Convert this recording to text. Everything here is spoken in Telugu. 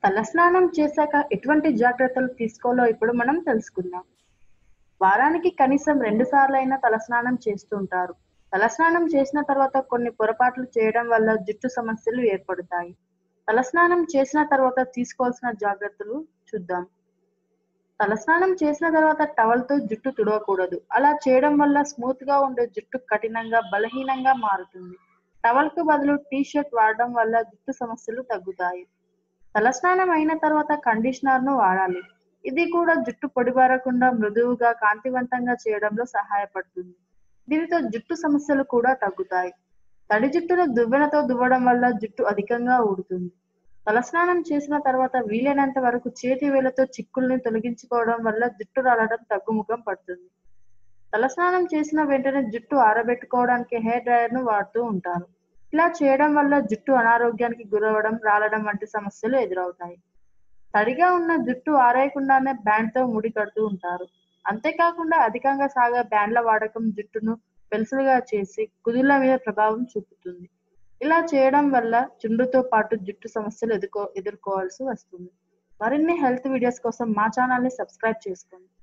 తలస్నానం చేశాక ఎటువంటి జాగ్రత్తలు తీసుకోవాలో ఇప్పుడు మనం తెలుసుకుందాం వారానికి కనీసం రెండు సార్లైనా తలస్నానం చేస్తుంటారు తలస్నానం చేసిన తర్వాత కొన్ని పొరపాట్లు చేయడం వల్ల జుట్టు సమస్యలు ఏర్పడతాయి తలస్నానం చేసిన తర్వాత తీసుకోవాల్సిన జాగ్రత్తలు చూద్దాం తలస్నానం చేసిన తర్వాత టవల్తో జుట్టు తుడవకూడదు అలా చేయడం వల్ల స్మూత్ గా ఉండే జుట్టు కఠినంగా బలహీనంగా మారుతుంది టవల్ కు బదులు టీ షర్ట్ వాడడం వల్ల జుట్టు సమస్యలు తగ్గుతాయి తలస్నానం అయిన తర్వాత కండిషనర్ ను వాడాలి ఇది కూడా జుట్టు పొడిబారకుండా మృదువుగా కాంతివంతంగా చేయడంలో సహాయపడుతుంది దీనితో జుట్టు సమస్యలు కూడా తగ్గుతాయి తడి జుట్టును దువ్వెనతో దువ్వడం వల్ల జుట్టు అధికంగా ఊడుతుంది తలస్నానం చేసిన తర్వాత వీలైనంత వరకు చేతి వేలతో చిక్కుల్ని తొలగించుకోవడం వల్ల జుట్టు రాలడం తగ్గుముఖం పడుతుంది తలస్నానం చేసిన వెంటనే జుట్టు ఆరబెట్టుకోవడానికి హెయిర్ డ్రైయర్ ను వాడుతూ ఉంటారు ఇలా చేయడం వల్ల జుట్టు అనారోగ్యానికి గురవడం రాలడం వంటి సమస్యలు ఎదురవుతాయి తడిగా ఉన్న జుట్టు ఆరేయకుండానే బ్యాండ్ తో ముడి కడుతూ ఉంటారు అంతేకాకుండా అధికంగా సాగే బ్యాండ్ల వాడకం జుట్టును పెలుసులుగా చేసి కుదుళ్ళ మీద ప్రభావం చూపుతుంది ఇలా చేయడం వల్ల చుండ్రుతో పాటు జుట్టు సమస్యలు ఎదుర్కో ఎదుర్కోవాల్సి వస్తుంది మరిన్ని హెల్త్ వీడియోస్ కోసం మా ఛానల్ ని సబ్స్క్రైబ్ చేసుకోండి